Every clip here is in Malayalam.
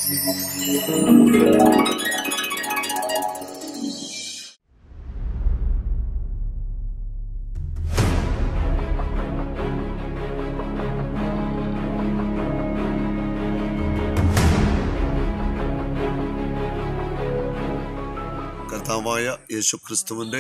കർത്താവായ യേശു ക്രിസ്തുവിൻ്റെ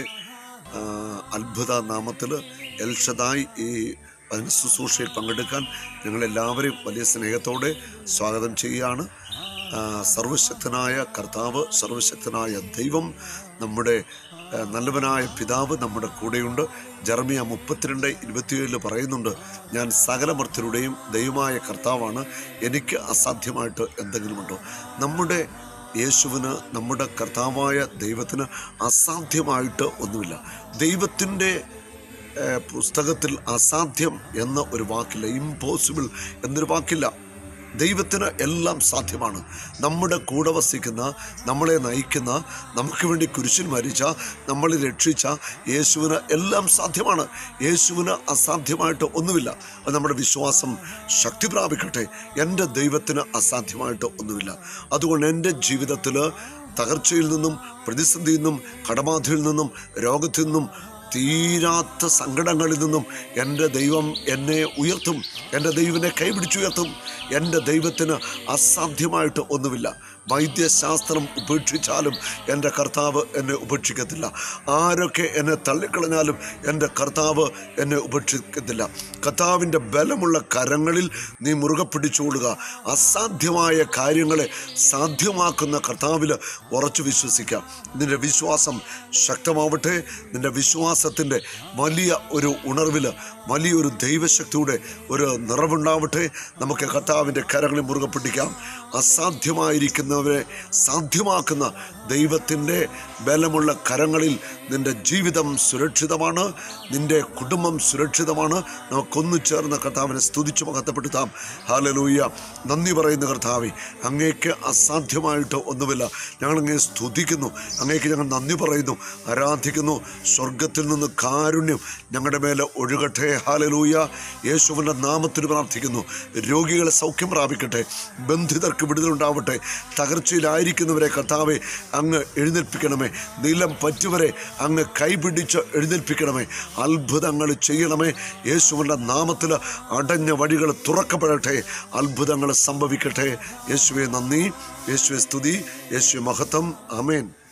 അത്ഭുത നാമത്തിൽ എൽഷദായി ഈ വചന ശുശ്രൂഷയിൽ പങ്കെടുക്കാൻ ഞങ്ങളെല്ലാവരെയും വലിയ സ്നേഹത്തോടെ സ്വാഗതം ചെയ്യുകയാണ് ആ, സർവശക്തനായ കർത്താവ് സർവശക്തനായ ദൈവം നമ്മുടെ ആ, നല്ലവനായ പിതാവ് നമ്മുടെ കൂടെയുണ്ട് ജർമിയ മുപ്പത്തിരണ്ട് ഇരുപത്തിയേഴിൽ പറയുന്നുണ്ട് ഞാൻ സകലമർത്തരുടെയും ദൈവമായ കർത്താവാണ് എനിക്ക് അസാധ്യമായിട്ട് എന്തെങ്കിലുമുണ്ടോ നമ്മുടെ യേശുവിന് നമ്മുടെ കർത്താവായ ദൈവത്തിന് അസാധ്യമായിട്ട് ഒന്നുമില്ല ദൈവത്തിൻ്റെ ഏഹ്, പുസ്തകത്തിൽ അസാധ്യം എന്ന ഒരു വാക്കില്ല ഇമ്പോസിബിൾ എന്നൊരു വാക്കില്ല ദൈവത്തിന് എല്ലാം സാധ്യമാണ് നമ്മുടെ കൂടെ വസിക്കുന്ന നമ്മളെ നയിക്കുന്ന നമുക്ക് വേണ്ടി കുരിശിൽ മരിച്ച നമ്മളെ രക്ഷിച്ച യേശുവിന് എല്ലാം സാധ്യമാണ് യേശുവിന് അസാധ്യമായിട്ട് ഒന്നുമില്ല അത് നമ്മുടെ വിശ്വാസം ശക്തി പ്രാപിക്കട്ടെ എൻ്റെ ദൈവത്തിന് അസാധ്യമായിട്ട് ഒന്നുമില്ല അതുകൊണ്ട് എൻ്റെ ജീവിതത്തിൽ തകർച്ചയിൽ നിന്നും പ്രതിസന്ധിയിൽ നിന്നും കടബാധയിൽ നിന്നും രോഗത്തിൽ നിന്നും തീരാത്ത സങ്കടങ്ങളിൽ നിന്നും എൻ്റെ ദൈവം എന്നെ ഉയർത്തും എൻ്റെ ദൈവനെ കൈപിടിച്ചുയർത്തും എൻ്റെ ദൈവത്തിന് അസാധ്യമായിട്ട് ഒന്നുമില്ല വൈദ്യശാസ്ത്രം ഉപേക്ഷിച്ചാലും എൻ്റെ കർത്താവ് എന്നെ ഉപേക്ഷിക്കത്തില്ല ആരൊക്കെ എന്നെ തള്ളിക്കളഞ്ഞാലും എൻ്റെ കർത്താവ് എന്നെ ഉപേക്ഷിക്കത്തില്ല കർത്താവിൻ്റെ ബലമുള്ള കരങ്ങളിൽ നീ മുറുകെ പിടിച്ചുകൊള്ളുക അസാധ്യമായ കാര്യങ്ങളെ സാധ്യമാക്കുന്ന കർത്താവിൽ ഉറച്ചു വിശ്വസിക്കാം നിന്റെ വിശ്വാസം ശക്തമാവട്ടെ നിന്റെ വിശ്വാസത്തിൻ്റെ വലിയ ഒരു ഉണർവിൽ വലിയൊരു ദൈവശക്തിയുടെ ഒരു നിറവുണ്ടാവട്ടെ നമുക്ക് കർത്താവിൻ്റെ കരങ്ങളിൽ മുറുകെ പിടിക്കാം അസാധ്യമായിരിക്കുന്നവരെ സാധ്യമാക്കുന്ന ദൈവത്തിൻ്റെ ബലമുള്ള കരങ്ങളിൽ നിന്റെ ജീവിതം സുരക്ഷിതമാണ് നിന്റെ കുടുംബം സുരക്ഷിതമാണ് നമുക്കൊന്നു ചേർന്ന് കർത്താവിനെ സ്തുതിച്ചു മഹത്വപ്പെടുത്താം ഹാലലൂയ നന്ദി പറയുന്ന കർത്താവെ അങ്ങേക്ക് അസാധ്യമായിട്ട് ഒന്നുമില്ല ഞങ്ങളങ്ങേ സ്തുതിക്കുന്നു അങ്ങേക്ക് ഞങ്ങൾ നന്ദി പറയുന്നു ആരാധിക്കുന്നു സ്വർഗത്തിൽ നിന്ന് കാരുണ്യം ഞങ്ങളുടെ മേലെ ഒഴുകട്ടെ ഹാലലൂയ യേശുവിൻ്റെ നാമത്തിൽ പ്രാർത്ഥിക്കുന്നു രോഗികളെ സൗഖ്യം പ്രാപിക്കട്ടെ ബന്ധിതർക്ക് വിടുതലുണ്ടാവട്ടെ തകർച്ചയിലായിരിക്കുന്നവരെ കർത്താവെ അങ്ങ് എഴുന്നേൽപ്പിക്കണമേ നിലം പറ്റുവരെ അങ്ങ് കൈപിടിച്ച് എഴുന്നേൽപ്പിക്കണമേ അത്ഭുതങ്ങൾ ചെയ്യണമേ യേശുവിൻ്റെ നാമത്തിൽ അടഞ്ഞ വഴികൾ തുറക്കപ്പെടട്ടെ അത്ഭുതങ്ങൾ സംഭവിക്കട്ടെ യേശുവെ നന്ദി യേശുവെ സ്തുതി യേശുവെ മഹത്വം അമേൻ